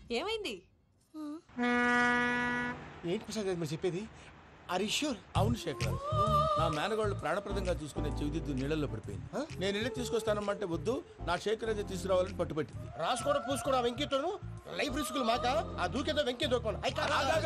ఏమైంది ఏంటి ప్రసాద్ గారు మీరు చెప్పేది ఆర్ షూర్ అవును శేఖర్ నా మేనగాళ్ళు ప్రాణప్రదంగా చూసుకునే చెవిదిద్దు నీళ్ళల్లో పడిపోయింది నేను ఇల్లు తీసుకొస్తానమ్మంటే వద్దు నా శేఖర్ అయితే తీసుకురావాలని పట్టుబట్టింది రాసుకోవడం పూసుకోవడం ఆ వెంకీతోను లైఫ్ రిస్కులు మాక ఆ దూకేదో వెంకీ దూకోను ఐ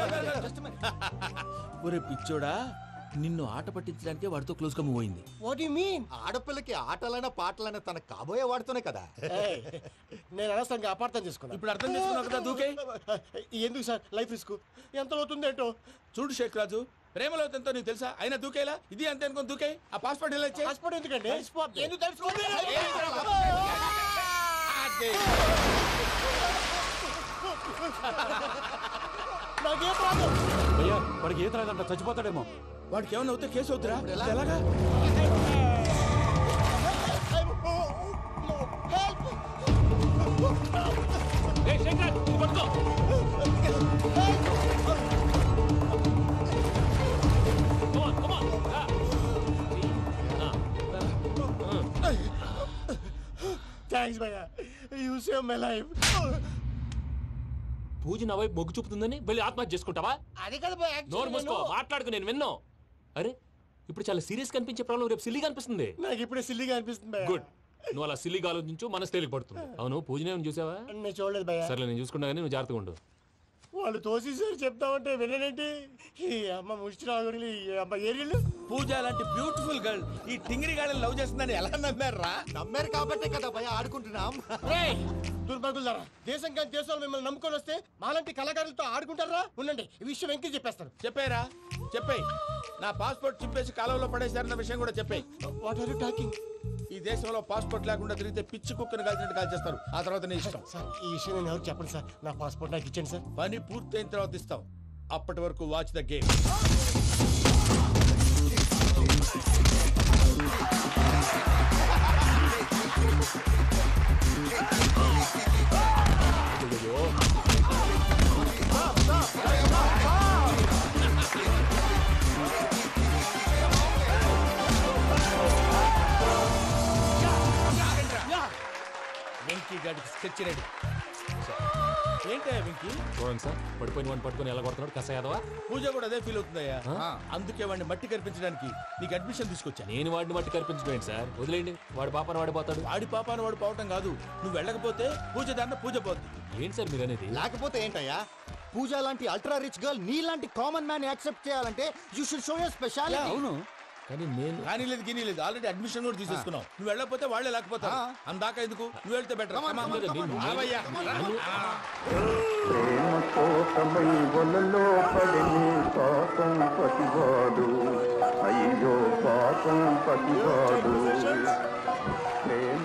ఒరే పిచ్చోడా నిన్ను ఆట పట్టించడానికి వాడితో క్లోజ్ గా మూవ్ అయింది వాట్ యు మీన్ ఆడపిల్లకి ఆటలైనా పాటలైనా తన కాబోయే వాడుతూనే కదా నేను అనవసరంగా అపార్థం చేసుకున్నా ఇప్పుడు అర్థం చేసుకున్నావు కదా దూకే ఎందుకు సార్ లైఫ్ రిస్క్ ఎంత అవుతుంది ఏంటో చూడు షేక్ రాజు ప్రేమలో ఎంతో నీకు తెలుసా అయినా దూకేలా ఇది అంతే అనుకుని దూకే ఆ పాస్పోర్ట్ ఎలా ఇచ్చే పాస్పోర్ట్ ఎందుకండి ఎందుకు తెలుసుకోండి నాకేం ప్రాబ్లం అయ్యా వాడికి ఈత రాదంట చచ్చిపోతాడేమో వాడికి ఏమైనా అవుతే కేసు అవుతురా ఎలాగా థ్యాంక్స్ భయ్యా you save my life Pooja నా వైపు మొగ్గు చూపుతుందని వెళ్ళి ఆత్మహత్య చేసుకుంటావా అది కదా భయ్యా, నోరు actually మూసుకో నేను- మాట్లాడుకు నేను విన్నో అరే ఇప్పుడు చాలా సీరియస్ కనిపించే ప్రాబ్లం రేపు సిల్లీగా అనిపిస్తుంది నాకు ఇప్పుడే సిల్లిగా అనిపిస్తుంది భయ్యా. గుడ్ నువ్వు అలా సిల్లీగా ఆలోచించు మనసు తేలిక పడుతుంది అవును పూజనే చూసావా నేను చూడలేదు భయ్యా సర్లే నేను చూసుకున్నా కానీ నువ్వు జాగ్రత్తగా ఉండు వాళ్ళు తోసేసారు చెప్తామంటే విననేంటి ఈ అమ్మ ముష్టి రాగుడి ఈ అమ్మ ఏరియలు పూజ లాంటి బ్యూటిఫుల్ గర్ల్ ఈ టింగిరి గాడిని లవ్ చేస్తుందని ఎలా నమ్మారా నమ్మారు కాబట్టే కదా భయ ఆడుకుంటున్నాం దుర్భగులారా దేశం కానీ దేశాలు మిమ్మల్ని నమ్ముకొని వస్తే మాలాంటి కళాకారులతో ఆడుకుంటారా ఉండండి ఈ విషయం వెంకీ చెప్పేస్తాను చెప్పారా చెప్పేయ్ నా పాస్పోర్ట్ చింపేసి కాలంలో పడేశారన్న విషయం కూడా చెప్పేయ్ వాట్ ఆర్ యు టాకింగ్ ఈ దేశంలో పాస్పోర్ట్ లేకుండా తిరిగితే పిచ్చి కుక్కను కాల్చినట్టు కాల్చేస్తారు ఆ తర్వాత నీ ఇష్టం సార్ ఈ విషయం నేను ఎవరికి చెప్పండి సార్ నా పాస్పోర్ట్ నాకు ఇచ్చేయండి సార్ పని పూర్తయిన తర్వాత ఇస్తాం అప్పటి వరకు వాచ్ ద గేమ్ వెంకీ గాడికి స్కెచ్ రెడీ ఏంటయ్యా వెంకీ చూడండి సార్ పడిపోయిన వాడిని పట్టుకొని ఎలా కొడుతున్నాడు కసయాదవా పూజ కూడా అదే ఫీల్ అవుతుందయ్యా అందుకే వాడిని మట్టి కనిపించడానికి నీకు అడ్మిషన్ తీసుకొచ్చా నేను వాడిని మట్టి కనిపించడం సార్ వదిలేయండి వాడి పాపన వాడిపోతాడు వాడి పాపాన వాడు పోవటం కాదు నువ్వు వెళ్ళకపోతే పూజ దాన్న పూజ పోద్ది ఏంటి సార్ మీరు అనేది లేకపోతే ఏంటయ్యా పూజ లాంటి అల్ట్రా రిచ్ గర్ల్ నీ లాంటి కామన్ మ్యాన్ యాక్సెప్ట్ చేయాలంటే you should show your speciality అవును కానీ నేను కానీ లేదు గిని లేదు ఆల్రెడీ అడ్మిషన్ కూడా తీసేసుకున్నావు నువ్వు వెళ్ళకపోతే వాళ్ళే లేకపోతే అందాక ఎందుకు నువ్వు వెళ్తే బెటర్ కదా, నేను- ప్రేమ కోసమై వలలో పడిని పాపం పతివాడు అయ్యో పాపం పతివాడు ప్రేమ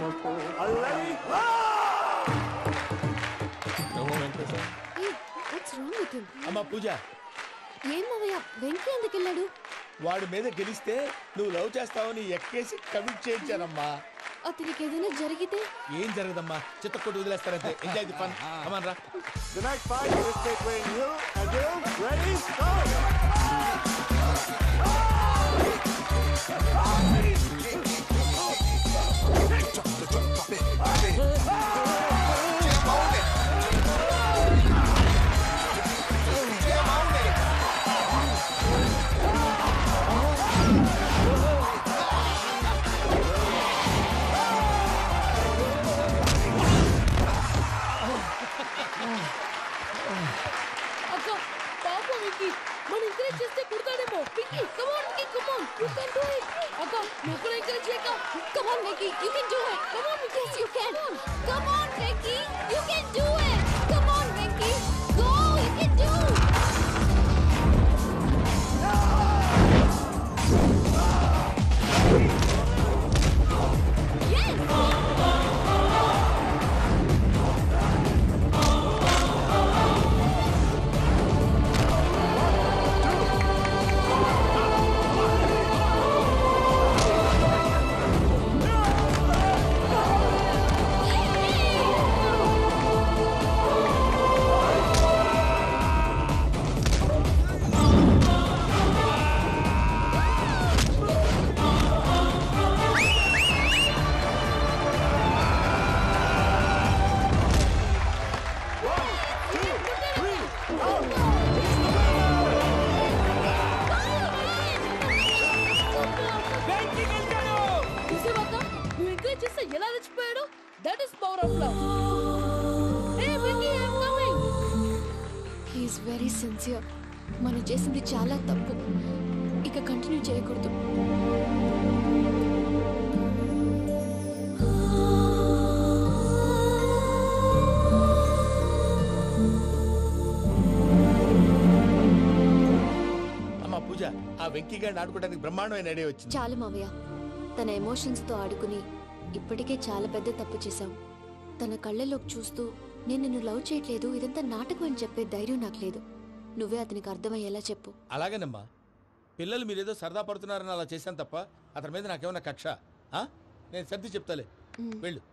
నమో Venkateswara. What's wrong with him అమ్మా పూజ ఏం మావయ్య వెంకీ ఎందుకు వెళ్ళాడు వాడి మీద గెలిస్తే నువ్వు లవ్ చేస్తావని ఎక్కేసి కమిట్ చేయించానమ్మా అతనికి ఏదైనా జరిగితే ఏం జరగదమ్మా చిత్త కొట్టు వదిలేస్తారంటే ఎంజాయ్ ది ఫన్ అమన్ రా The next fight is between you and you. Ready? Go! అక్క పాప వెంకీ మన ఎంకరేజ్ చేస్తే పుడతాడేమో Venky come on Venky come on you can do it అక్క నువ్వు కూడా ఎంకరేజ్ చేయక come on Venky you can do it come on Venky you can come on Venky you can do it come on Venky go you can do of love. Hey, Vicky, I'm coming. He's very sincere మనం చేసింది చాలా తప్పు ఇక continue చేయకూడదు అమ్మా పూజ ఆ వెంకీ గారిని ఆడుకోవడానికి బ్రహ్మాండమైన ఐడియా వచ్చింది చాలు మావయ్య తన ఎమోషన్స్తో ఆడుకుని ఇప్పటికే చాలా పెద్ద తప్పు చేశావు తన కళ్ళలోకి చూస్తూ నేను నిన్ను లవ్ చేయట్లేదు ఇదంతా నాటకం అని చెప్పే ధైర్యం నాకు లేదు నువ్వే అతనికి అర్థమయ్యేలా చెప్పు అలాగేనమ్మా పిల్లలు మీరేదో సరదా పడుతున్నారని అలా చేశాను తప్ప అతని మీద నాకేమన్నా కక్ష ఆ? నేను సర్ది చెప్తాలే వెళ్ళు